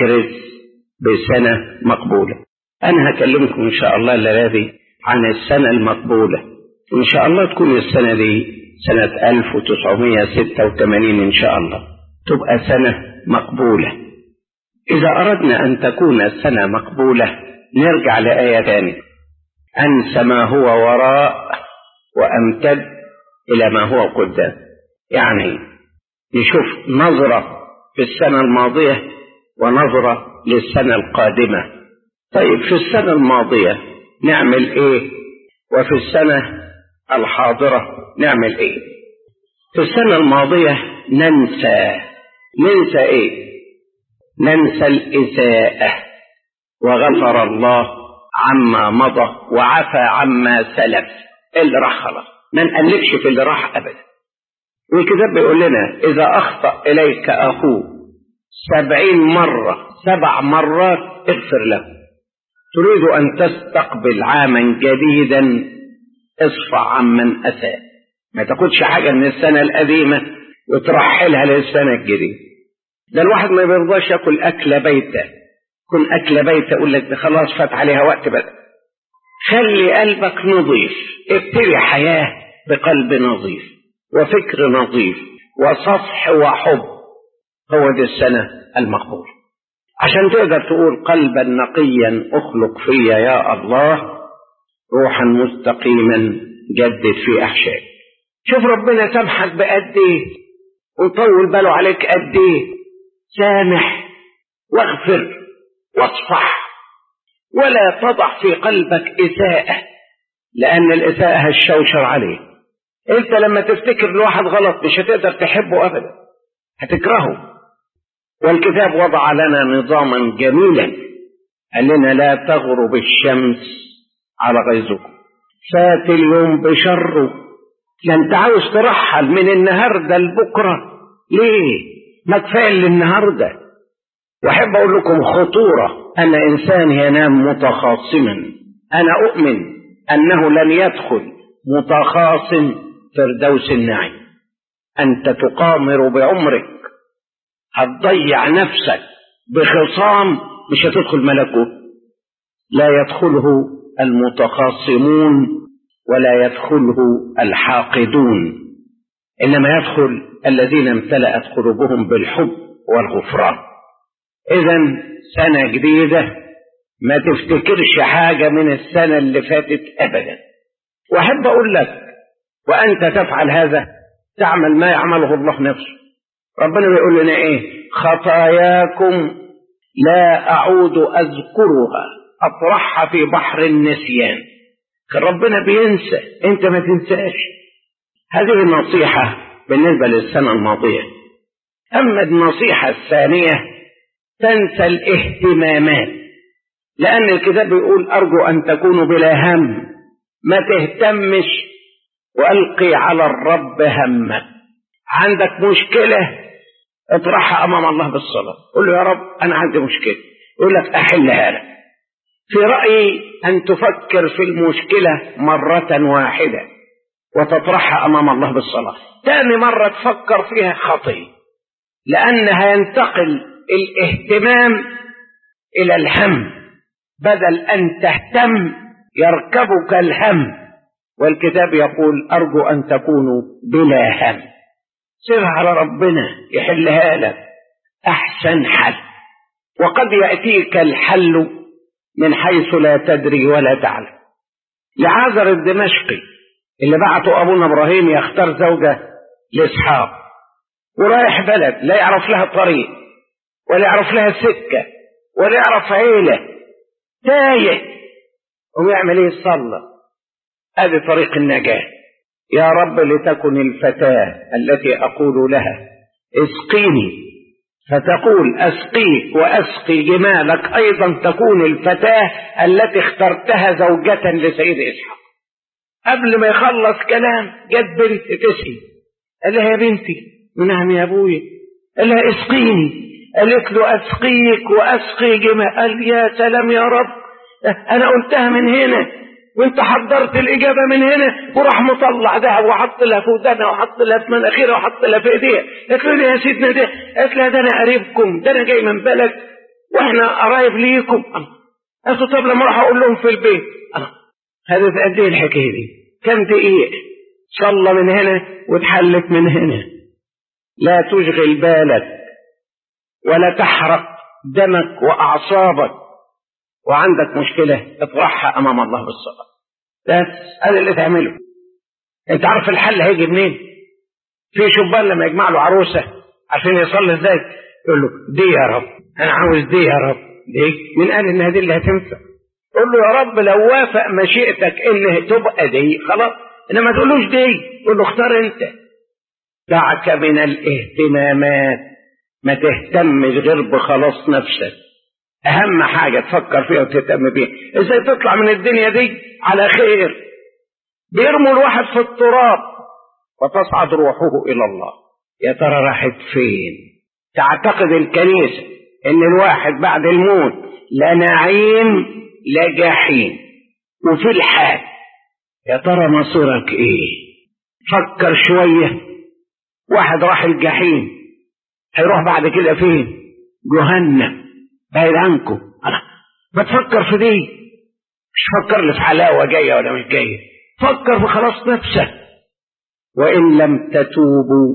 تكرز بسنة مقبولة أنا هكلمكم إن شاء الله الليلة دي عن السنة المقبولة إن شاء الله تكون السنة دي سنة 1986 إن شاء الله تبقى سنة مقبولة إذا أردنا أن تكون السنة مقبولة نرجع لآية ثانية أنسى ما هو وراء وأمتد إلى ما هو قدام يعني نشوف نظرة في السنة الماضية ونظرة للسنة القادمة طيب في السنة الماضية نعمل إيه وفي السنة الحاضرة نعمل إيه في السنة الماضية ننسى ننسى إيه ننسى الإساءة وغفر الله عما مضى وعفى عما سلف اللي راح خلاص ما نقلبش في اللي راح أبدا والكتاب بيقول لنا إذا أخطأ إليك أخوه سبعين مرة سبع مرات اغفر له تريد أن تستقبل عاما جديدا اصفع عمن أساء ما تاخدش حاجة من السنة القديمة وترحلها للسنة الجديدة ده الواحد ما بيرضاش ياكل أكلة بيتة كن أكلة بيتة يقول لك خلاص فات عليها وقت بدأ خلي قلبك نظيف ابتدي حياة بقلب نظيف وفكر نظيف وصفح وحب هو دي السنة المقبول عشان تقدر تقول قلبا نقيا اخلق فيا يا الله روحا مستقيما جدد في احشائي شوف ربنا سامحك بقد ايه ويطول باله عليك قد ايه سامح واغفر واصفح ولا تضع في قلبك اساءة لان الاساءة هتشوشر عليه انت لما تفتكر الواحد غلط مش هتقدر تحبه ابدا هتكرهه والكتاب وضع لنا نظاما جميلا قال لنا لا تغرب الشمس على غيظكم فات اليوم بشره لا انت عاوز ترحل من النهارده لبكره ليه ما كفايه للنهارده واحب اقول لكم خطوره ان انسان ينام متخاصما انا اؤمن انه لن يدخل متخاصم فردوس النعيم انت تقامر بعمرك هتضيع نفسك بخصام مش هتدخل ملكوت لا يدخله المتخاصمون ولا يدخله الحاقدون انما يدخل الذين امتلأت قلوبهم بالحب والغفران اذا سنة جديدة ما تفتكرش حاجة من السنة اللي فاتت ابدا واحب اقول لك وانت تفعل هذا تعمل ما يعمله الله نفسه ربنا بيقول لنا ايه خطاياكم لا اعود اذكرها اطرحها في بحر النسيان كان ربنا بينسى انت ما تنساش هذه النصيحة بالنسبة للسنة الماضية اما النصيحة الثانية تنسى الاهتمامات لان الكتاب بيقول ارجو ان تكونوا بلا هم ما تهتمش والقي على الرب همك عندك مشكلة اطرحها امام الله بالصلاة قول له يا رب انا عندي مشكلة يقول لك احلها لك في رأيي ان تفكر في المشكلة مرة واحدة وتطرحها امام الله بالصلاة تاني مرة تفكر فيها خطية لانها ينتقل الاهتمام الى الهم بدل ان تهتم يركبك الهم والكتاب يقول ارجو ان تكونوا بلا هم سيرها على ربنا يحلها لك احسن حل وقد ياتيك الحل من حيث لا تدري ولا تعلم لعازر الدمشقي اللي بعته ابونا ابراهيم يختار زوجه لاسحاق ورايح بلد لا يعرف لها طريق ولا يعرف لها سكه ولا يعرف عيله تايه ويعمل ايه صلى ادي طريق النجاه يا رب لتكن الفتاة التي أقول لها اسقيني فتقول أسقيك وأسقي جمالك أيضا تكون الفتاة التي اخترتها زوجة لسيد إسحاق قبل ما يخلص كلام جت بنت تسقي قال لها يا بنتي نعم يا أبويا قال لها اسقيني قالت له أسقيك وأسقي جمال قال يا سلام يا رب أنا قلتها من هنا وانت حضرت الاجابه من هنا وراح مطلع ذهب وحط لها في ودانها وحط لها في مناخيرها وحط لها في ايديها قالت له يا سيدنا ده قالت لها ده انا قريبكم ده انا جاي من بلد واحنا قرايب ليكم قالوا طب لما اروح اقول لهم في البيت خدت قد ايه الحكايه دي كم دقيقه صلى من هنا واتحلت من هنا لا تشغل بالك ولا تحرق دمك واعصابك وعندك مشكله اطرحها امام الله بالصلاه بس هذا اللي تعمله انت عارف الحل هيجي منين في شبان لما يجمع له عروسه عشان يصلي ازاي يقول له دي يا رب انا عاوز دي يا رب دي مين قال ان هذه اللي هتنفع قول له يا رب لو وافق مشيئتك ان تبقى دي خلاص انما تقولوش دي قول له اختار انت دعك من الاهتمامات ما تهتمش غير بخلاص نفسك اهم حاجه تفكر فيها وتهتم بيها ازاي تطلع من الدنيا دي على خير بيرموا الواحد في التراب وتصعد روحه الى الله يا ترى راحت فين تعتقد الكنيسه ان الواحد بعد الموت لا نعيم لا جحيم وفي الحال يا ترى مصيرك ايه فكر شويه واحد راح الجحيم هيروح بعد كده فين جهنم بعيد عنكم ما تفكر في دي مش فكر لي في حلاوه جايه ولا مش جايه فكر في خلاص نفسك وان لم تتوبوا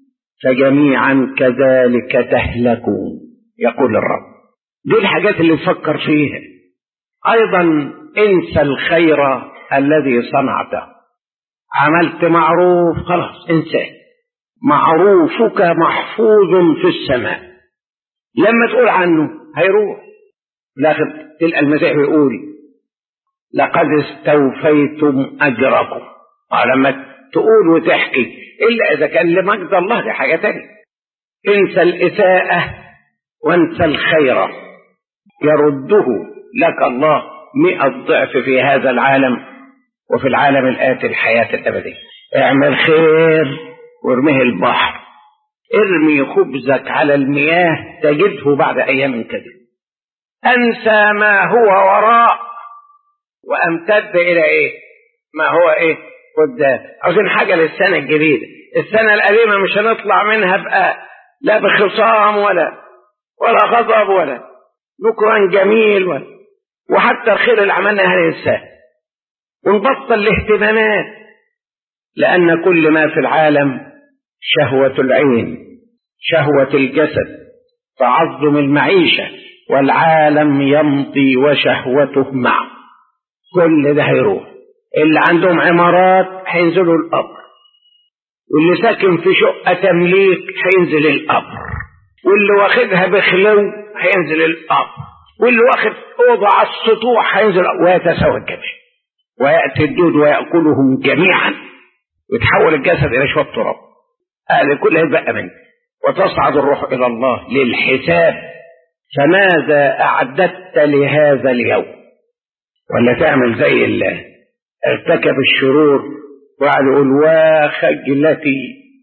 فجميعا كذلك تهلكون يقول الرب دي الحاجات اللي تفكر فيها ايضا انسى الخير الذي صنعته عملت معروف خلاص انساه معروفك محفوظ في السماء لما تقول عنه هيروح لكن تلقى المسيح يقول لقد استوفيتم اجركم لما تقول وتحكي الا اذا كان لمجد الله دي حاجه تانية انسى الاساءه وانسى الخير يرده لك الله مئة ضعف في هذا العالم وفي العالم الآتي الحياة الأبدية اعمل خير وارميه البحر ارمي خبزك على المياه تجده بعد أيام كثيرة أنسى ما هو وراء وأمتد إلى إيه ما هو إيه قدام عاوزين حاجة للسنة الجديدة السنة القديمة مش هنطلع منها بقى لا بخصام ولا ولا غضب ولا نكران جميل ولا وحتى الخير اللي عملنا هننساه ونبطل الاهتمامات لأن كل ما في العالم شهوة العين شهوة الجسد تعظم المعيشة والعالم يمضي وشهوته معه كل ده هيروح اللي عندهم عمارات هينزلوا القبر واللي ساكن في شقة تمليك هينزل القبر واللي واخدها بخلو هينزل القبر واللي واخد أوضة على السطوح هينزل ويتساوى الجميع ويأتي الدود ويأكلهم جميعا ويتحول الجسد إلى شوية تراب هذا كله يتبقى منه وتصعد الروح إلى الله للحساب فماذا أعددت لهذا اليوم ولا تعمل زي الله ارتكب الشرور وقعد يقول وخجلتي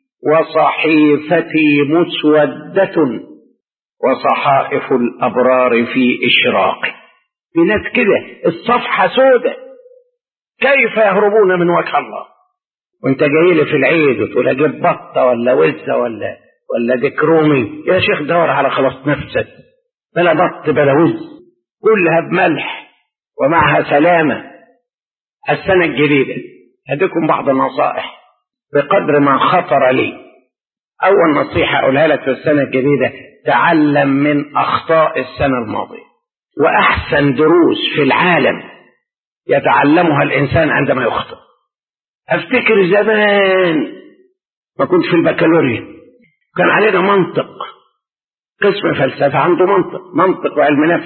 وصحيفتي مسودة وصحائف الأبرار في إشراق في ناس كده الصفحة سودة كيف يهربون من وجه الله وانت جاي لي في العيد وتقول اجيب بطه ولا وزه ولا ولا دكرومي يا شيخ دور على خلاص نفسك بلا بط بلا وز كلها بملح ومعها سلامه السنه الجديده هديكم بعض النصائح بقدر ما خطر لي اول نصيحه اقولها لك في السنه الجديده تعلم من اخطاء السنه الماضيه واحسن دروس في العالم يتعلمها الانسان عندما يخطئ افتكر زمان ما كنت في البكالوريا كان علينا منطق قسم فلسفه عنده منطق منطق وعلم نفس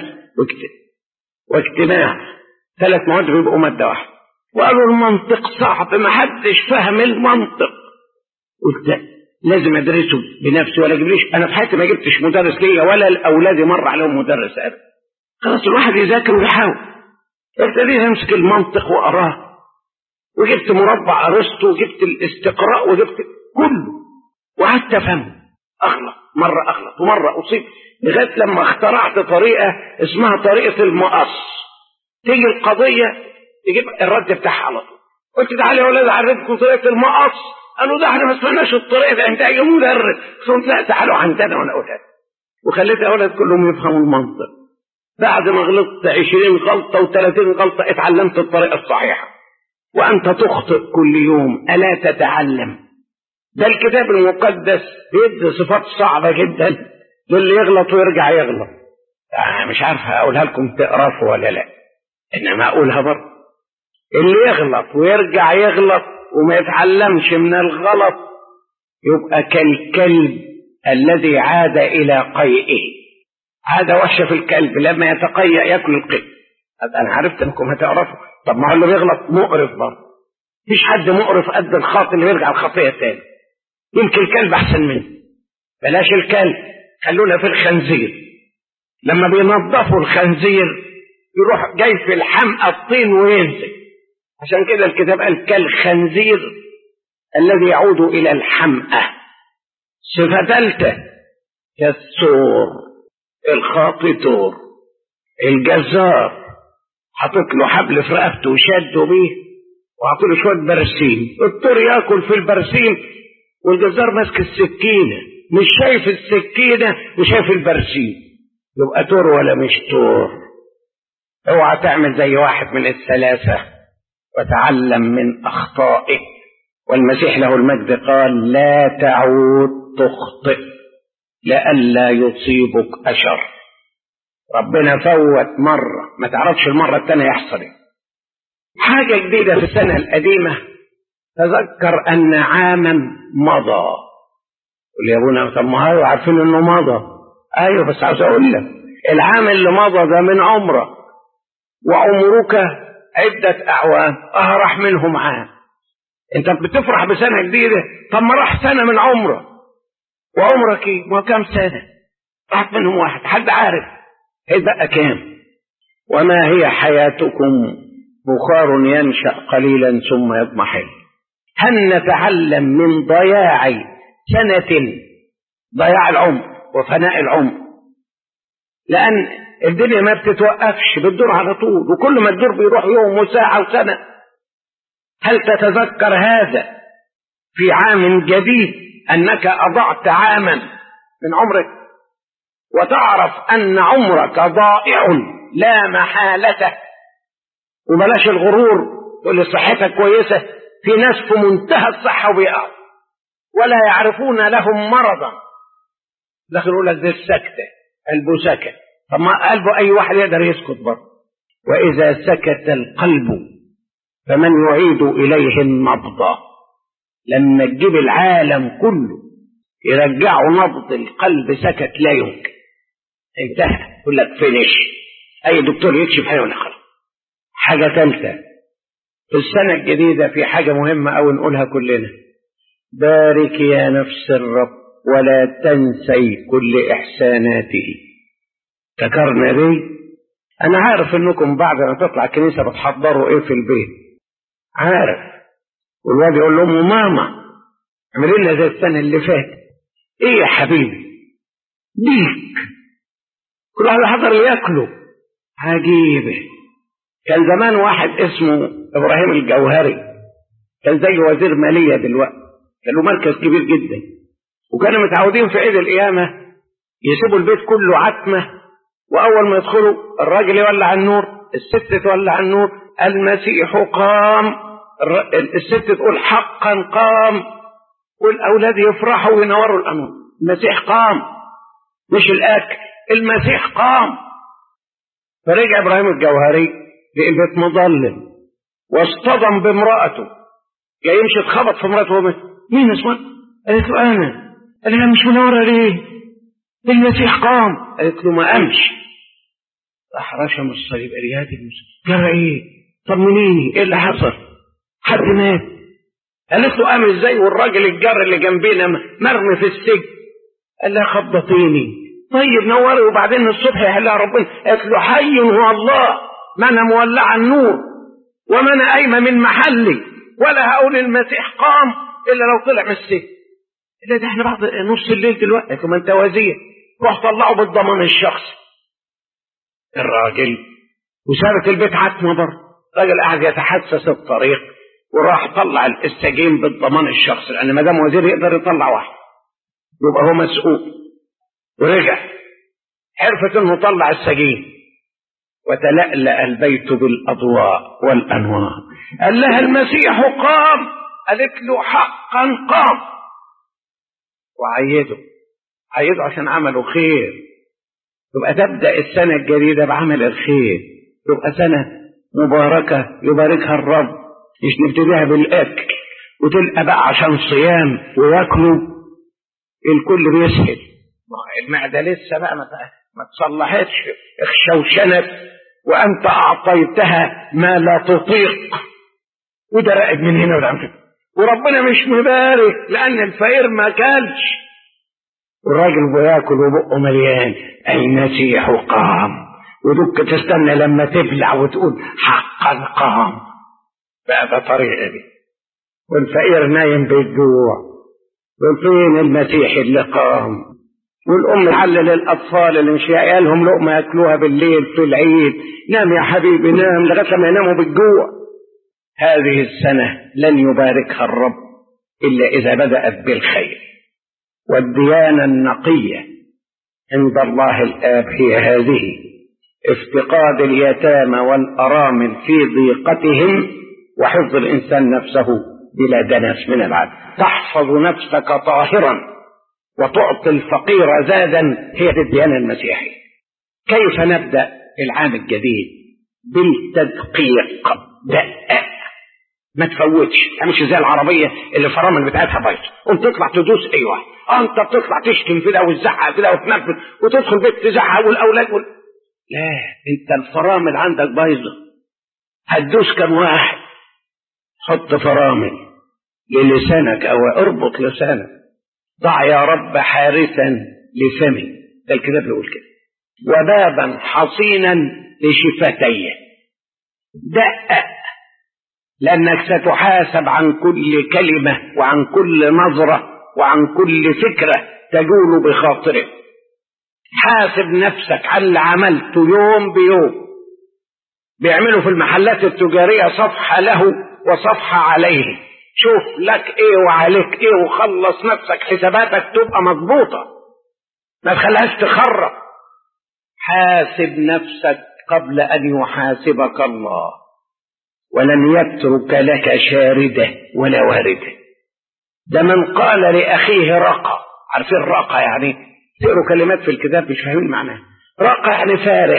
واجتماع ثلاث مواد بيبقوا ماده واحده وقالوا المنطق صعب ما حدش فهم المنطق قلت لازم ادرسه بنفسي ولا اجيبليش انا في حياتي ما جبتش مدرس ليا ولا لاولادي مر عليهم مدرس ابدا خلاص الواحد يذاكر ويحاول ابتديت امسك المنطق واقراه وجبت مربع ارسطو وجبت الاستقراء وجبت كله وقعدت افهمه اغلط مره اغلط ومره اصيب لغايه لما اخترعت طريقه اسمها طريقه المقص تيجي القضيه تجيب الرد بتاعها على طول قلت تعالى يا ولاد اعرفكم طريقه المقص قالوا ده احنا ما سمعناش الطريقه ده انت يا مدرس قلت لا تعالوا عندنا وانا اقولها وخليت اولاد كلهم يفهموا المنطق بعد ما غلطت عشرين غلطة وثلاثين غلطة اتعلمت الطريقة الصحيحة وأنت تخطئ كل يوم ألا تتعلم ده الكتاب المقدس بيدي صفات صعبة جدا للي يغلط ويرجع يغلط أنا مش عارف أقولها لكم تقرفوا ولا لا إنما أقولها برضه اللي يغلط ويرجع يغلط وما يتعلمش من الغلط يبقى كالكلب الذي عاد إلى قيئه عاد وحش في الكلب لما يتقيأ ياكل القيء أنا عرفت انكم هتعرفوا طب ما هو اللي بيغلط مقرف برضه مفيش حد مقرف قد الخاطئ اللي يرجع الخطيئة تاني يمكن الكلب أحسن منه بلاش الكلب خلونا في الخنزير لما بينظفوا الخنزير يروح جاي في الحمقى الطين وينزل عشان كده الكتاب قال كالخنزير الذي يعود إلى الحمقى صفة ثالثة كالثور الخاطي تور الجزار حاطط له حبل في رقبته وشده بيه وحاطط له شويه برسيم الطور ياكل في البرسيم والجزار ماسك السكينه مش شايف السكينه وشايف البرسيم يبقى تور ولا مش تور اوعى تعمل زي واحد من الثلاثه وتعلم من اخطائك والمسيح له المجد قال لا تعود تخطئ لئلا يصيبك أشر ربنا فوت مرة ما تعرفش المرة الثانية يحصل ايه حاجة جديدة في السنة القديمة تذكر أن عاما مضى قل يا ابونا طب ما ايوه عارفين انه مضى ايوه بس عاوز اقول لك العام اللي مضى ده من عمرك وعمرك عدة أعوام أهرح منهم عام أنت بتفرح بسنة جديدة طب ما راح سنة من عمرك وعمرك ايه؟ ما كام سنة؟ راحت منهم واحد، حد عارف هيبقى كام؟ وما هي حياتكم بخار ينشأ قليلا ثم يضمحل. هل نتعلم من ضياع سنة ضياع العمر وفناء العمر؟ لأن الدنيا ما بتتوقفش بتدور على طول وكل ما تدور بيروح يوم وساعة وسنة. هل تتذكر هذا في عام جديد أنك أضعت عاما من عمرك وتعرف أن عمرك ضائع لا محالة وبلاش الغرور تقول لي صحتك كويسة في ناس في منتهى الصحة وبيقعوا ولا يعرفون لهم مرضا لكن يقول لك دي السكتة قلبه سكت طب ما قلبه أي واحد يقدر يسكت برضه وإذا سكت القلب فمن يعيد إليه النبض لما تجيب العالم كله يرجعوا نبض القلب سكت لا يمكن انتهى يقول لك فينش اي دكتور يكشف حاجه ولا خلاص حاجه ثالثه في السنه الجديده في حاجه مهمه قوي نقولها كلنا بارك يا نفس الرب ولا تنسي كل احساناته ذكرنا دي انا عارف انكم بعد ما تطلع الكنيسه بتحضروا ايه في البيت عارف والواد يقول لامه ماما اعملي لنا زي السنه اللي فاتت ايه يا حبيبي ديك كل واحد حضر ياكله عجيبه كان زمان واحد اسمه ابراهيم الجوهري كان زي وزير ماليه دلوقتي كان له مركز كبير جدا وكانوا متعودين في عيد القيامه يسيبوا البيت كله عتمه واول ما يدخلوا الراجل يولع النور الست تولع النور المسيح قام الست تقول حقا قام والاولاد يفرحوا وينوروا الانوار المسيح قام مش الاكل المسيح قام فرجع ابراهيم الجوهري لقى البيت مظلم واصطدم بامراته جاي يمشي اتخبط في مراته ومات مين اسمها؟ قالت له انا قال لها مش منوره ليه؟ المسيح قام قالت له ما قامش راح رشم الصليب قال يا دي جرى ايه؟ طمنيني ايه اللي حصل؟ حد مات قالت له قام ازاي والراجل الجار اللي جنبينا مرمي في السجن قال لها خبطيني طيب نوري وبعدين الصبح يحلها ربنا قالت له حي هو الله ما انا مولع النور وما انا قايمه من محلي ولا هقول المسيح قام الا لو طلع من السجن الا ده احنا بعد نص الليل دلوقتي قالت له ما انت وزير روح طلعه بالضمان الشخصي الراجل وسابت البيت عتمه برضه الراجل قاعد يتحسس الطريق وراح طلع السجين بالضمان الشخصي لان ما دام وزير يقدر يطلع واحد يبقى هو مسؤول ورجع عرفت انه طلع السجين وتلألأ البيت بالأضواء والأنوار قال لها المسيح قام قالت له حقا قام وعيده عيده عشان عملوا خير تبقى تبدأ السنة الجديدة بعمل الخير تبقى سنة مباركة يباركها الرب مش نبتديها بالأكل وتلقى بقى عشان صيام وياكلوا الكل بيسهل المعدة لسه بقى ما ما تصلحتش اخشوشنت وانت اعطيتها ما لا تطيق وده راقد من هنا وده من وربنا مش مبارك لان الفقير ما كلش والراجل بياكل وبقه مليان المسيح قام ودك تستنى لما تبلع وتقول حقا قام بقى ده طريقه دي والفقير نايم بالجوع وفين المسيح اللي قام والام تعلل الاطفال اللي مش لاقيه لهم لقمه ياكلوها بالليل في العيد نام يا حبيبي نام لغايه لما يناموا بالجوع هذه السنه لن يباركها الرب الا اذا بدات بالخير والديانه النقيه عند الله الاب هي هذه افتقاد اليتامى والارامل في ضيقتهم وحفظ الانسان نفسه بلا دنس من العدل تحفظ نفسك طاهرا وتعطي الفقير زادا هي الديانة المسيحية كيف نبدأ العام الجديد بالتدقيق دقق ما تفوتش مش زي العربية اللي الفرامل بتاعتها بايظة قوم تطلع تدوس اي واحد انت بتطلع تشتم في ده وتزعق في ده وتنفذ وتدخل بيت تزعق والاولاد وال... لا انت الفرامل عندك بايظة هتدوس كم واحد حط فرامل للسانك او اربط لسانك ضع يا رب حارسا لفمي ده الكتاب بيقول كده وبابا حصينا لشفتيه دقق لأنك ستحاسب عن كل كلمة وعن كل نظرة وعن كل فكرة تجول بخاطرك حاسب نفسك على اللي عملته يوم بيوم بيعملوا في المحلات التجارية صفحة له وصفحة عليه شوف لك ايه وعليك ايه وخلص نفسك حساباتك تبقى مضبوطة ما تخليهاش تخرب حاسب نفسك قبل ان يحاسبك الله ولن يترك لك شاردة ولا واردة ده من قال لأخيه رقى عارفين رقى يعني تقروا كلمات في الكتاب مش فاهمين معناها رقى يعني فارغ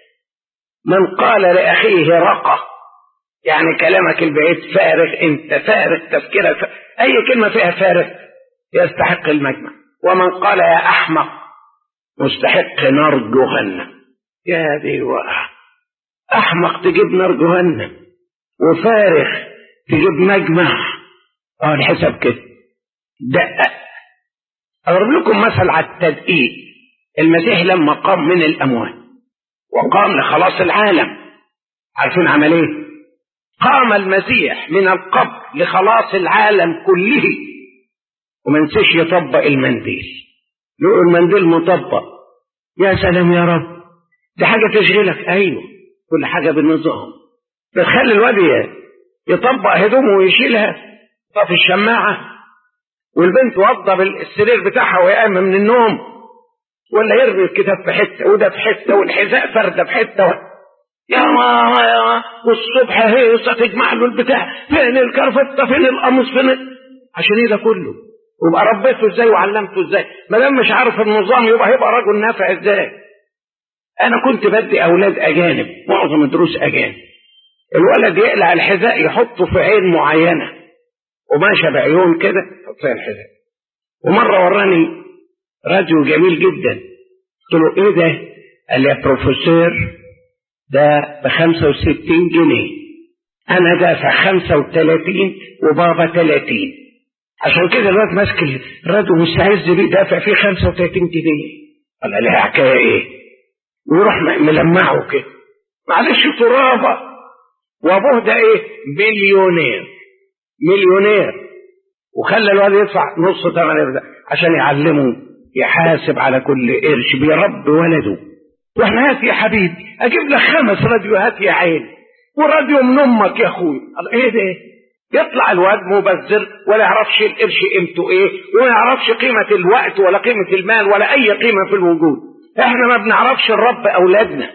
من قال لأخيه رقى يعني كلامك البعيد فارغ انت فارغ تفكيرك فارغ. اي كلمة فيها فارغ يستحق المجمع ومن قال يا احمق مستحق نار جهنم يا دي الوقع احمق تجيب نار جهنم وفارغ تجيب مجمع اه الحساب كده دقق اضرب لكم مثل على التدقيق المسيح لما قام من الاموات وقام لخلاص العالم عارفين عمل ايه قام المسيح من القبر لخلاص العالم كله وما نسيش يطبق المنديل له المنديل مطبق يا سلام يا رب دي حاجة تشغلك أيوه كل حاجة بالنظام بتخلي الواد يطبق هدومه ويشيلها في الشماعة والبنت واضة بالسرير بتاعها وهي من النوم ولا يرمي الكتاب في حتة وده في حتة والحذاء فردة في حتة و... يا ماما يا ماما والصبح هيصة تجمع له البتاع فين الكرفتة فين القميص فين عشان ايه ده كله ويبقى ربيته ازاي وعلمته ازاي ما دام مش عارف النظام يبقى هيبقى رجل نافع ازاي انا كنت بدي اولاد اجانب معظم الدروس اجانب الولد يقلع الحذاء يحطه في عين معينه وماشى بعيون كده يحط فيها الحذاء ومره وراني راديو جميل جدا قلت له ايه ده قال لي يا بروفيسور ده ب 65 جنيه انا دافع 35 وبابا 30 عشان كده الواد ماسك الراديو مستعز بيه دافع فيه 35 جنيه قال لها حكايه ايه ويروح ملمعه كده معلش ترابه وابوه ده ايه مليونير مليونير وخلى الواد يدفع نص ثمن ده عشان يعلمه يحاسب على كل قرش بيربي ولده واحنا هات يا حبيبي اجيب لك خمس راديوهات يا عين وراديو من امك يا اخوي ايه ده يطلع الواد مبذر ولا يعرفش القرش قيمته ايه ولا يعرفش قيمة الوقت ولا قيمة المال ولا اي قيمة في الوجود احنا ما بنعرفش الرب اولادنا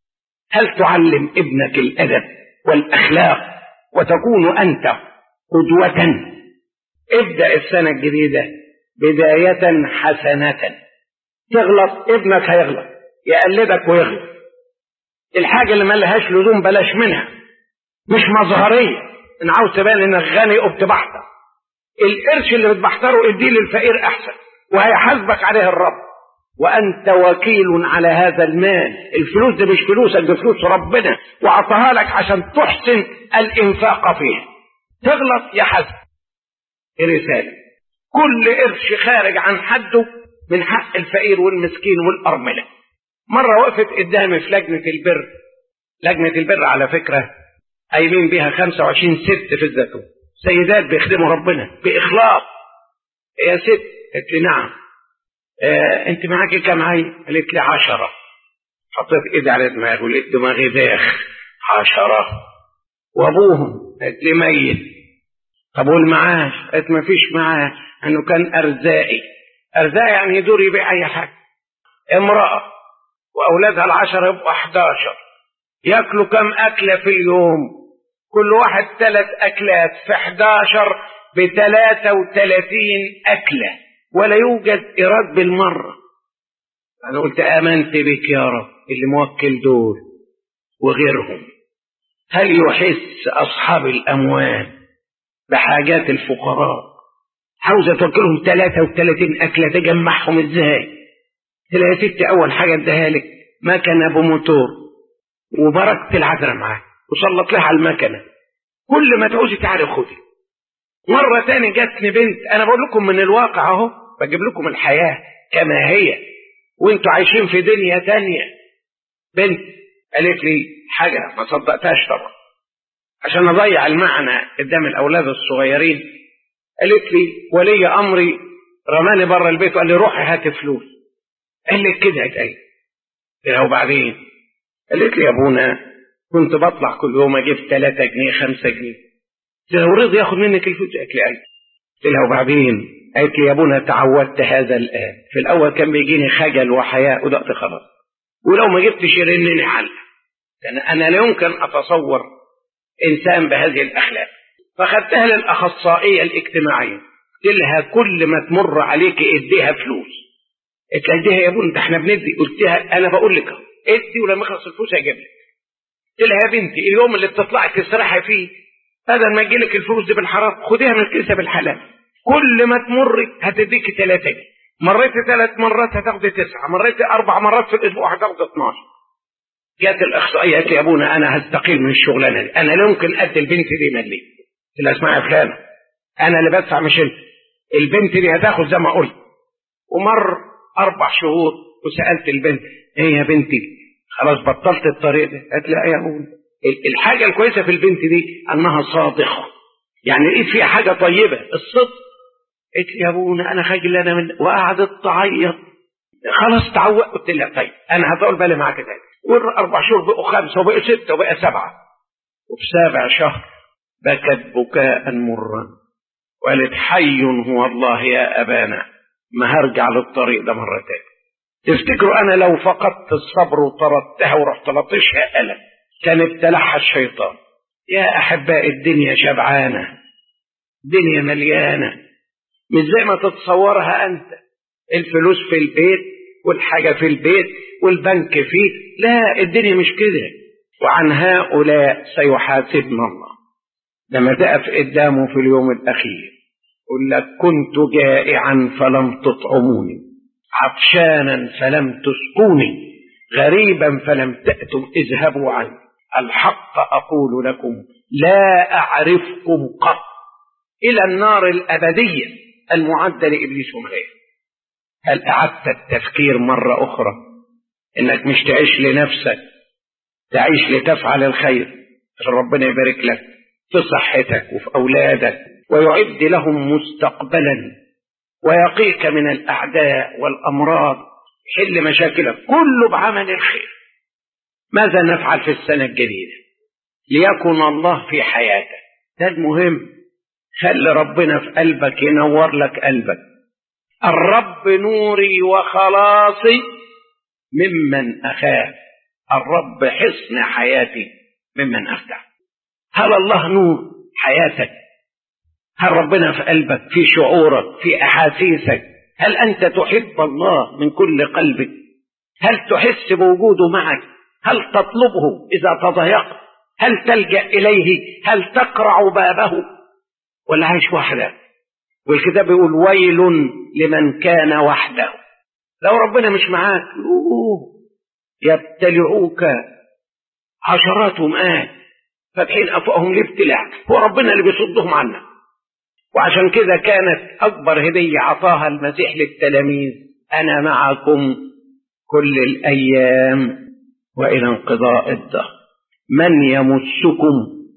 هل تعلم ابنك الادب والاخلاق وتكون انت قدوة ابدأ السنة الجديدة بداية حسنة تغلط ابنك هيغلط يقلدك ويغلط الحاجة اللي ملهاش لزوم بلاش منها مش مظهرية ان عاوز تبان انك غني وبتبحتر القرش اللي بتبحتره اديه للفقير احسن وهيحاسبك عليه الرب وانت وكيل على هذا المال الفلوس دي مش فلوسك دي فلوس ربنا وعطاها لك عشان تحسن الانفاق فيها تغلط يا حسن رسالة كل قرش خارج عن حده من حق الفقير والمسكين والأرملة مرة وقفت قدامي في لجنة البر لجنة البر على فكرة قايمين بيها 25 ست في الزيتون سيدات بيخدموا ربنا بإخلاص يا ست قالت لي نعم آه انت معاكي كام عيل قالت لي عشرة حطيت ايدي على دماغي ولقيت دماغي داخ عشرة وابوهم قالت لي ميت طب والمعاش قالت ما فيش معاش انه كان ارزاقي ارزاقي يعني يدور يبيع اي حاجه امراه واولادها العشره يبقوا 11 ياكلوا كم اكله في اليوم كل واحد ثلاث اكلات في 11 ب 33 اكله ولا يوجد ايراد بالمره انا قلت امنت بك يا رب اللي موكل دول وغيرهم هل يحس اصحاب الاموال بحاجات الفقراء عاوزه توكلهم 33 اكله تجمعهم ازاي تلاقي ست اول حاجه اداها لك مكنه بموتور وبركه العذراء معاك وسلط لها على المكنه كل ما تعوزي تعالي خدي مره تاني جاتني بنت انا بقول لكم من الواقع اهو بجيب لكم الحياه كما هي وانتوا عايشين في دنيا تانية بنت قالت لي حاجه ما صدقتهاش طبعا عشان اضيع المعنى قدام الاولاد الصغيرين قالت لي ولي امري رماني بره البيت وقال لي روحي هات فلوس قال لي كده اتقال قلت وبعدين قالت لي يا ابونا كنت بطلع كل يوم اجيب 3 جنيه 5 جنيه قلت لها ورضي ياخد منك الفلوس قالت لي ايوه قلت لها وبعدين قالت لي يا ابونا تعودت هذا الان في الاول كان بيجيني خجل وحياء ودقت خلاص ولو ما جبتش يرنني علق انا لا يمكن اتصور انسان بهذه الاخلاق فخدتها للاخصائيه الاجتماعيه قلت لها كل ما تمر عليك اديها فلوس قلت لها اديها يا ابونا ده احنا بندي قلت لها انا بقول لك اهو ادي ولما يخلص الفلوس هجيب لك قلت لها يا بنتي اليوم اللي بتطلعي تسرحي فيه بدل ما يجيلك الفلوس دي بالحرام خديها من الكنيسه بالحلال كل ما تمر هتديكي 3 جنيه مريت ثلاث مرات هتاخدي تسعه مريت اربع مرات في الاسبوع هتاخدي 12 جت الاخصائيه قالت لي يا ابونا انا هستقيل من الشغلانه دي انا لا يمكن ادي البنت دي ملي قلت لها اسمعي يا فلانه انا اللي بدفع مش انت البنت دي هتاخد زي ما قلت ومر اربع شهور وسالت البنت ايه يا بنتي خلاص بطلت الطريق ده قالت لي يا ابونا الحاجه الكويسه في البنت دي انها صادقه يعني لقيت فيها حاجه طيبه الصدق قالت لي يا ابونا انا خجلانه من وقعدت تعيط خلاص تعود قلت لها طيب انا هطول بالي معاك تاني والاربع شهور بقوا خمسه وبقوا سته وبقى سبعه وفي سابع شهر بكت بكاء مرا وقالت حي هو الله يا ابانا ما هرجع للطريق ده مره تاني تفتكروا انا لو فقدت الصبر وطردتها ورحت لطشها الم كان ابتلعها الشيطان يا احباء الدنيا شبعانه دنيا مليانه مش زي ما تتصورها انت الفلوس في البيت والحاجه في البيت والبنك فيه لا الدنيا مش كده وعن هؤلاء سيحاسبنا الله لما تقف قدامه في اليوم الاخير يقول لك كنت جائعا فلم تطعموني عطشانا فلم تسقوني غريبا فلم تأتوا اذهبوا عني الحق أقول لكم لا أعرفكم قط إلى النار الأبدية المعدة لإبليس وملائكته هل أعدت التفكير مرة أخرى إنك مش تعيش لنفسك تعيش لتفعل الخير عشان ربنا يبارك لك في صحتك وفي أولادك ويعد لهم مستقبلا ويقيك من الأعداء والأمراض حل مشاكلك كله بعمل الخير ماذا نفعل في السنة الجديدة ليكن الله في حياتك ده المهم خلي ربنا في قلبك ينور لك قلبك الرب نوري وخلاصي ممن أخاف الرب حصن حياتي ممن أخدع هل الله نور حياتك هل ربنا في قلبك في شعورك في أحاسيسك هل أنت تحب الله من كل قلبك هل تحس بوجوده معك هل تطلبه إذا تضايقت هل تلجأ إليه هل تقرع بابه ولا عايش وحدك والكتاب يقول ويل لمن كان وحده لو ربنا مش معاك أوه يبتلعوك عشرات مئات فاتحين أفواههم لابتلاع هو ربنا اللي بيصدهم عنك وعشان كده كانت أكبر هدية عطاها المسيح للتلاميذ أنا معكم كل الأيام وإلى انقضاء الدهر من يمسكم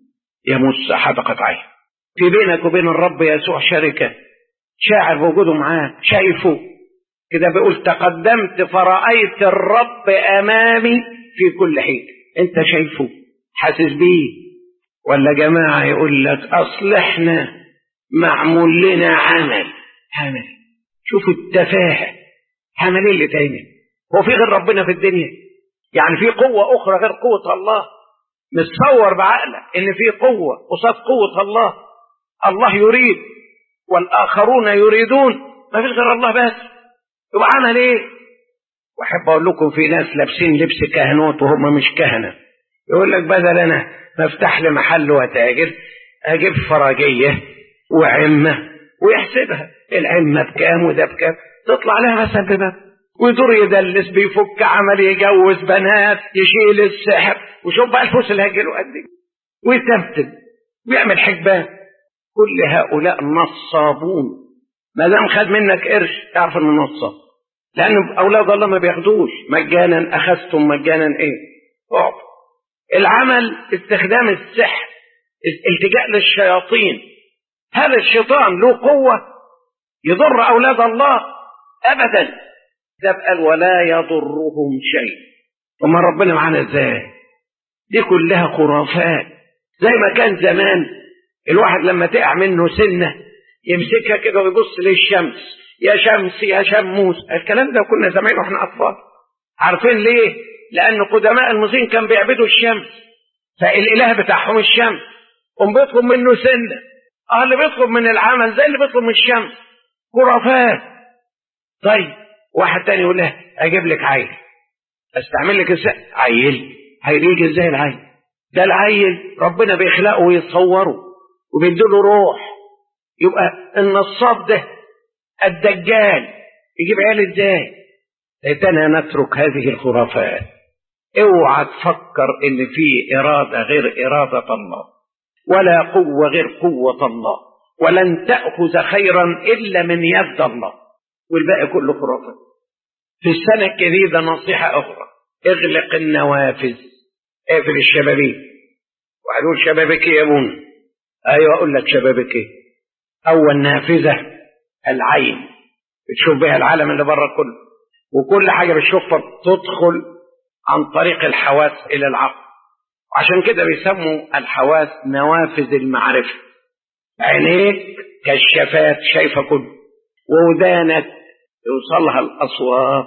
يمس حدقة عين في بينك وبين الرب يسوع شركة شاعر بوجوده معاه شايفه كده بيقول تقدمت فرأيت الرب أمامي في كل حين أنت شايفه حاسس بيه ولا جماعة يقول لك أصل إحنا معمول لنا عمل عمل شوف التفاهة عمل اللي تعمل هو في غير ربنا في الدنيا يعني في قوة أخرى غير قوة الله متصور بعقلك إن في قوة قصاد قوة الله الله يريد والآخرون يريدون ما فيش غير الله بس يبقى عمل إيه؟ وأحب أقول لكم في ناس لابسين لبس كهنوت وهم مش كهنة يقول لك بدل أنا مفتح لي محل وتاجر أجيب فراجية وعمة ويحسبها العمة بكام وده بكام تطلع لها مثلا بباب ويدور يدلس بيفك عمل يجوز بنات يشيل السحر وشوف بقى الفلوس اللي هيجيله قد ايه ويتمثل ويعمل حجبان كل هؤلاء نصابون ما دام خد منك قرش تعرف انه نصاب لان اولاد الله ما بياخدوش مجانا اخذتم مجانا ايه اعطوا العمل استخدام السحر التجاء للشياطين هل الشيطان له قوة يضر أولاد الله أبدا ده قال ولا يضرهم شيء وما ربنا معانا ازاي دي كلها خرافات زي ما كان زمان الواحد لما تقع منه سنة يمسكها كده ويبص للشمس يا شمس يا شموس الكلام ده كنا زمان واحنا أطفال عارفين ليه لأن قدماء المسلمين كانوا بيعبدوا الشمس فالإله بتاعهم الشمس قوم بيطلب منه سنة اه اللي بيطلب من العمل زي اللي بيطلب من الشمس خرافات طيب واحد تاني يقول له اجيب لك عيل استعمل لك ازاي عيل هيجي ازاي العيل ده العيل ربنا بيخلقه ويصوره وبيديله روح يبقى النصاب ده الدجال يجيب عيال ازاي ليتنا نترك هذه الخرافات اوعى تفكر ان في اراده غير اراده الله ولا قوه غير قوه الله ولن تاخذ خيرا الا من يد الله والباقي كله خرافات في السنه الجديده نصيحه اخرى اغلق النوافذ اقفل الشبابيك واحد يقول شبابيك يا ابونا ايوه اقول لك شبابيك ايه اول نافذه العين بتشوف بها العالم اللي بره كله وكل حاجه بتشوفها تدخل عن طريق الحواس الى العقل وعشان كده بيسموا الحواس نوافذ المعرفه عينيك كشافات شايفه كله وودانك يوصلها الاصوات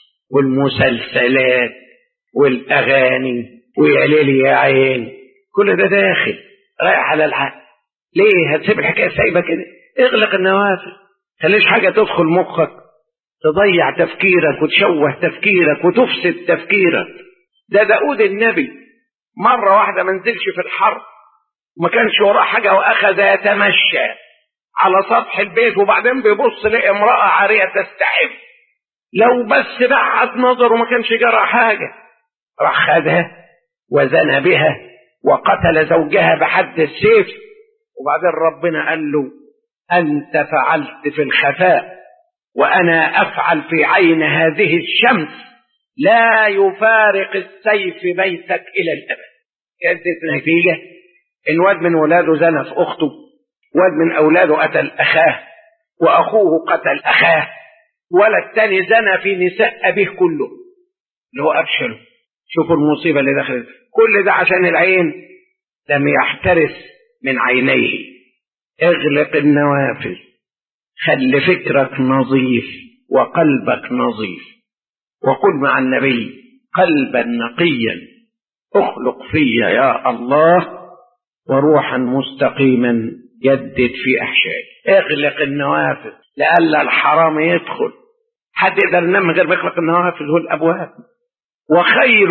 والمسلسلات والاغاني ويا ليل يا عين كل ده داخل رايح على العقل ليه هتسيب الحكايه سايبه كده اغلق النوافذ خليش حاجه تدخل مخك تضيع تفكيرك وتشوه تفكيرك وتفسد تفكيرك ده داود النبي مرة واحدة ما نزلش في الحرب وما كانش وراه حاجة وأخذ يتمشى على سطح البيت وبعدين بيبص لقى امرأة عارية تستحب لو بس بعد نظره ما كانش جرى حاجة راح خدها وزنى بها وقتل زوجها بحد السيف وبعدين ربنا قال له أنت فعلت في الخفاء وأنا أفعل في عين هذه الشمس لا يفارق السيف بيتك إلى الأبد كانت النتيجة الواد من ولاده زنى في أخته واد من أولاده قتل أخاه وأخوه قتل أخاه ولد تاني زنى في نساء أبيه كله اللي هو أبشره شوفوا المصيبة اللي دخلت كل ده عشان العين لم يحترس من عينيه اغلق النوافذ خلي فكرك نظيف وقلبك نظيف وقل مع النبي قلبا نقيا اخلق في يا الله وروحا مستقيما جدد في احشائي اغلق النوافذ لئلا الحرام يدخل حد يقدر ينام من غير ما يغلق النوافذ والابواب وخير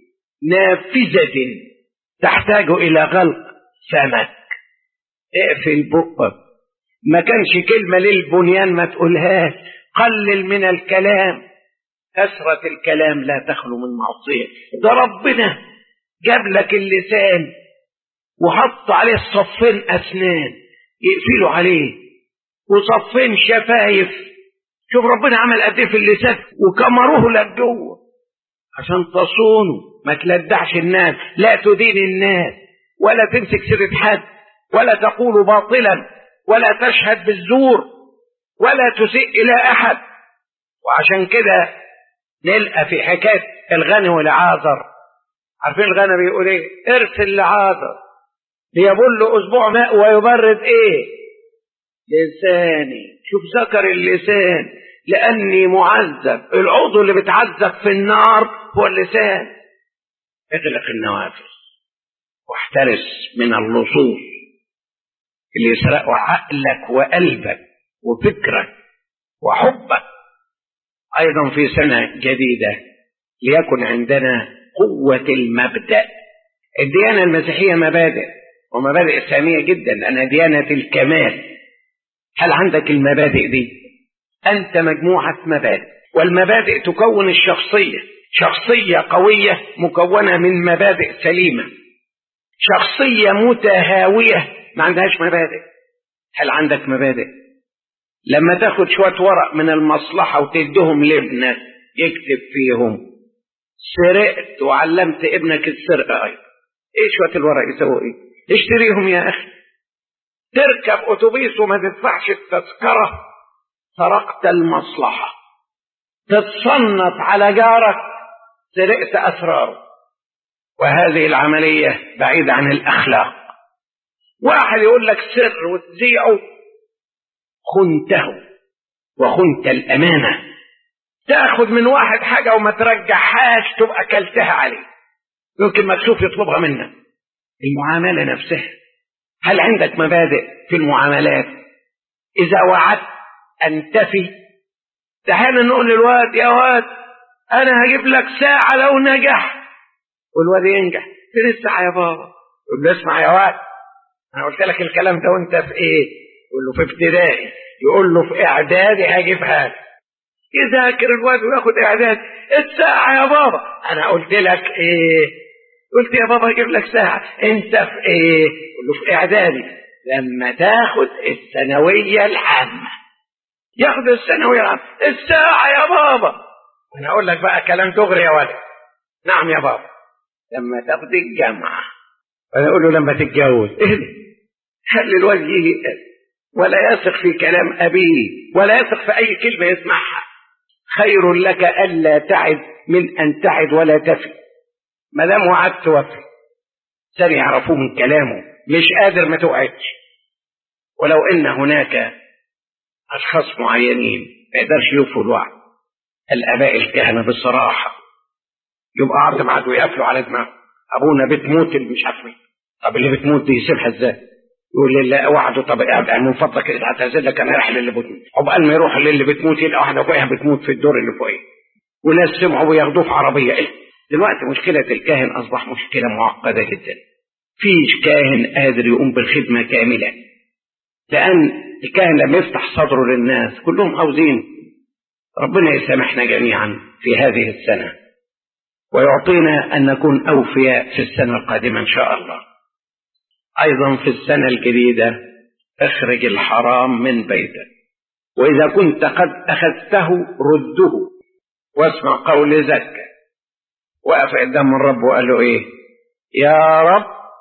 نافذة تحتاج إلى غلق سمك اقفل بقك ما كانش كلمة للبنيان ما تقولهاش قلل من الكلام كثرة الكلام لا تخلو من معصية ده ربنا جاب لك اللسان وحط عليه صفين أسنان يقفلوا عليه وصفين شفايف شوف ربنا عمل قد ايه في اللسان وكمروه لك جوه عشان تصونه ما تلدعش الناس لا تدين الناس ولا تمسك سيرة حد ولا تقول باطلا ولا تشهد بالزور ولا تسيء إلى أحد وعشان كده نلقى في حكاية الغني والعازر عارفين الغني بيقول ايه ارسل لعازر ليبل له اسبوع ماء ويبرد ايه لساني شوف ذكر اللسان لاني معذب العضو اللي بتعذب في النار هو اللسان اغلق النوافذ واحترس من اللصوص اللي يسرقوا عقلك وقلبك وفكرك وحبك ايضا في سنه جديده ليكن عندنا قوه المبدا الديانه المسيحيه مبادئ ومبادئ ساميه جدا لانها ديانه الكمال هل عندك المبادئ دي انت مجموعه مبادئ والمبادئ تكون الشخصيه شخصيه قويه مكونه من مبادئ سليمه شخصيه متهاويه ما عندهاش مبادئ هل عندك مبادئ لما تاخد شويه ورق من المصلحه وتديهم لابنك يكتب فيهم سرقت وعلمت ابنك السرقه ايضا ايه شويه الورق يسووا ايه اشتريهم يا اخي تركب اتوبيس وما تدفعش التذكره سرقت المصلحه تتصنت على جارك سرقت اسراره وهذه العمليه بعيده عن الاخلاق واحد يقول لك سر وتذيعه خنته وخنت الامانه تاخد من واحد حاجه وما ترجعهاش تبقى كلتها عليه يمكن مكسوف يطلبها منك المعامله نفسها هل عندك مبادئ في المعاملات اذا وعدت انتفي تعال نقول للواد يا واد انا هجيب لك ساعه لو نجح والواد ينجح فين الساعه يا بابا يقول له اسمع يا واد انا قلت لك الكلام ده وانت في ايه يقول له في ابتدائي يقول له في اعدادي هجيبها لك يذاكر الواد وياخد اعداد الساعه يا بابا انا قلت لك ايه قلت يا بابا هجيب لك ساعه انت في ايه يقول له في اعدادي لما تاخد الثانويه العامه ياخد الثانويه العامه الساعه يا بابا انا اقول لك بقى كلام دغري يا ولد نعم يا بابا لما تاخد الجامعه انا اقول له لما تتجوز اهدي خلي الواد يجي ولا يثق في كلام ابيه ولا يثق في اي كلمه يسمعها خير لك الا تعد من ان تعد ولا تفي ما دام وعدت وفي سن يعرفوه من كلامه مش قادر ما توعدش ولو ان هناك اشخاص معينين ما يقدرش يوفوا الوعد الاباء الكهنه بصراحه يبقى عرض ميعاد ويقفلوا على دماغه ابونا بتموت اللي مش عارف مين طب اللي بتموت دي يسيبها ازاي؟ يقول لي لا وعده طب من فضلك اذا هتعتذر لك انا رايح للي بتموت عقبال ما يروح للي بتموت يلقى واحده فوقها بتموت في الدور اللي فوقيه وناس سمعوا وياخدوه في عربيه إيه؟ دلوقتي مشكله الكاهن اصبح مشكله معقده جدا فيش كاهن قادر يقوم بالخدمه كامله لان الكاهن لما يفتح صدره للناس كلهم عاوزين ربنا يسامحنا جميعا في هذه السنه ويعطينا ان نكون اوفياء في السنه القادمه ان شاء الله ايضا في السنه الجديده اخرج الحرام من بيتك واذا كنت قد اخذته رده واسمع قول زكا وقف قدام الرب وقال له ايه يا رب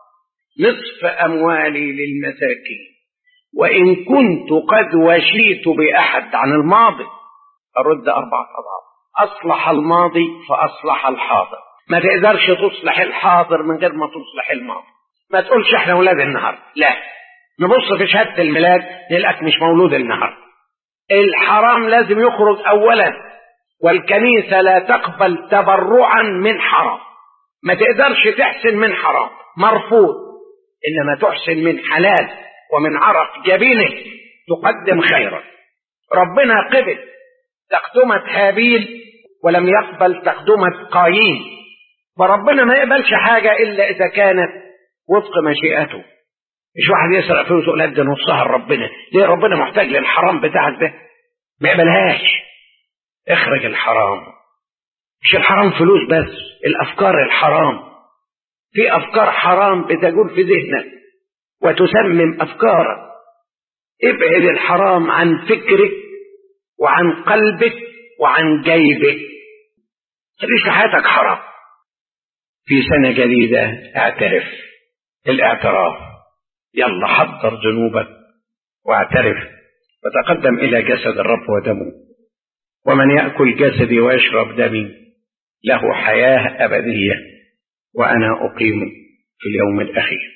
نصف اموالي للمساكين وان كنت قد وشيت باحد عن الماضي ارد اربعه اضعاف اصلح الماضي فاصلح الحاضر ما تقدرش تصلح الحاضر من غير ما تصلح الماضي ما تقولش احنا ولاد النهارده لا نبص في شهاده الميلاد نلاقيك مش مولود النهارده الحرام لازم يخرج اولا والكنيسة لا تقبل تبرعا من حرام ما تقدرش تحسن من حرام مرفوض إنما تحسن من حلال ومن عرق جبينك تقدم خيرا ربنا قبل تقدمة هابيل ولم يقبل تقدمة قايين فربنا ما يقبلش حاجة إلا إذا كانت وفق مشيئته مش واحد يسرق فلوس يقول ادي نصها لربنا ليه ربنا محتاج للحرام بتاعك ده ما يقبلهاش اخرج الحرام مش الحرام فلوس بس الافكار الحرام في افكار حرام بتجول في ذهنك وتسمم افكارك ابعد الحرام عن فكرك وعن قلبك وعن جيبك خليش في حياتك حرام في سنة جديدة اعترف الاعتراف يلا حضر ذنوبك واعترف وتقدم إلى جسد الرب ودمه ومن يأكل جسدي ويشرب دمي له حياة أبدية وأنا أقيم في اليوم الأخير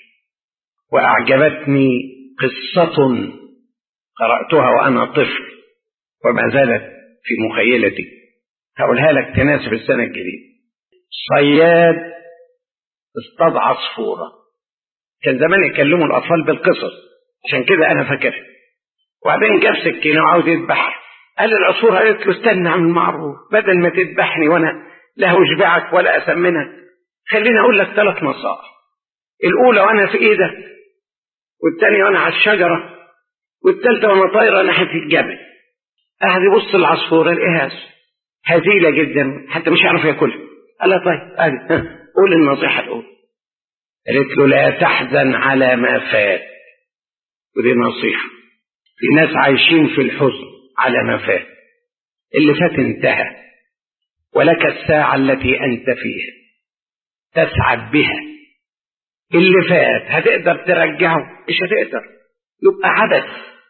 وأعجبتني قصة قرأتها وأنا طفل وما زالت في مخيلتي هقولها لك تناسب السنة الجديدة صياد اصطاد عصفورة كان زمان يكلموا الأطفال بالقصص عشان كده أنا فاكرها وبعدين جاب سكينة وعاوز يذبح قال العصفور قالت له استنى عن المعروف بدل ما تذبحني وأنا لا أشبعك ولا أسمنك خليني أقول لك ثلاث نصائح الأولى وأنا في إيدك والثانية وأنا على الشجرة والثالثة وأنا طايرة ناحية الجبل قاعد يبص العصفورة الإهاس هزيلة جدا حتى مش يعرف ياكلها قال لها طيب قال قول النصيحة الأولى قالت له لا تحزن على ما فات ودي نصيحة في ناس عايشين في الحزن على ما فات اللي فات انتهى ولك الساعة التي أنت فيها تسعد بها اللي فات هتقدر ترجعه مش هتقدر يبقى عبث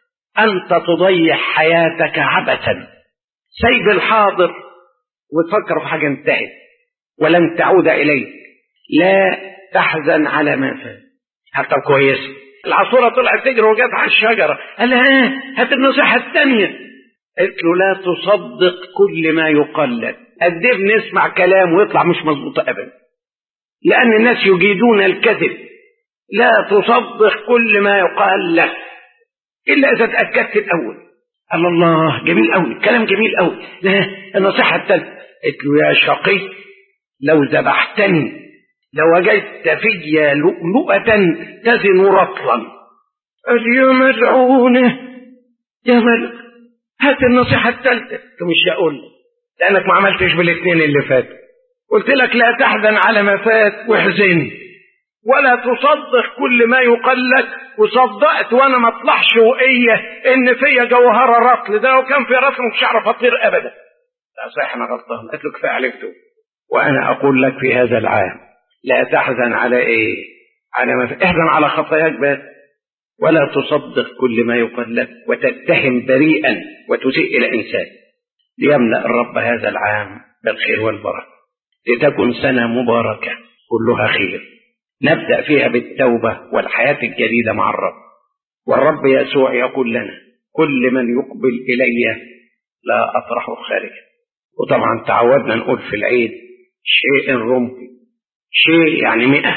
أنت تضيع حياتك عبثا سيب الحاضر وتفكر في حاجة انتهت ولن تعود إليك لا تحزن على ما فات حتى كويس العصفورة طلعت تجري وجت على الشجرة قال لها هات النصيحة الثانية قالت له لا تصدق كل ما يقال لك قد ايه بنسمع كلام ويطلع مش مظبوط ابدا لان الناس يجيدون الكذب لا تصدق كل ما يقال لك الا اذا تاكدت الاول قال الله جميل قوي كلام جميل قوي لا النصيحه الثالثه قلت له يا شقي لو ذبحتني لوجدت في لؤلؤة تزن رطلا قال يا ملعونة يا ملك هات النصيحة الثالثة قلت مش هقول لك لأنك ما عملتش بالاثنين اللي فاتوا قلت لك لا تحزن على ما فات واحزن ولا تصدق كل ما يقال لك وصدقت وانا ما اطلعش وقية ان فيا جوهرة رطل ده لو كان في رطل مش هعرف اطير ابدا لا صحيح انا غلطان قلت له كفايه عرفته وانا اقول لك في هذا العام لا تحزن على ايه على ما احزن على خطاياك بس ولا تصدق كل ما يقال لك وتتهم بريئا وتسيء الى انسان ليملا الرب هذا العام بالخير والبركه لتكن سنه مباركه كلها خير نبدا فيها بالتوبه والحياه الجديده مع الرب والرب يسوع يقول لنا كل من يقبل الي لا اطرحه خارجا وطبعا تعودنا نقول في العيد شيء رمحي شيء يعني مئة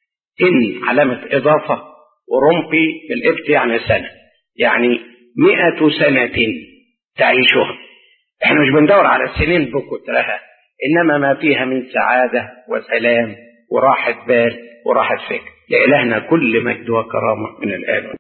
إن علامة إضافة ورمحي بالإبت يعني سنة يعني مئة سنة تعيشها احنا مش بندور على السنين بكترها إنما ما فيها من سعادة وسلام وراحة بال وراحة فكر لإلهنا كل مجد وكرامة من الآن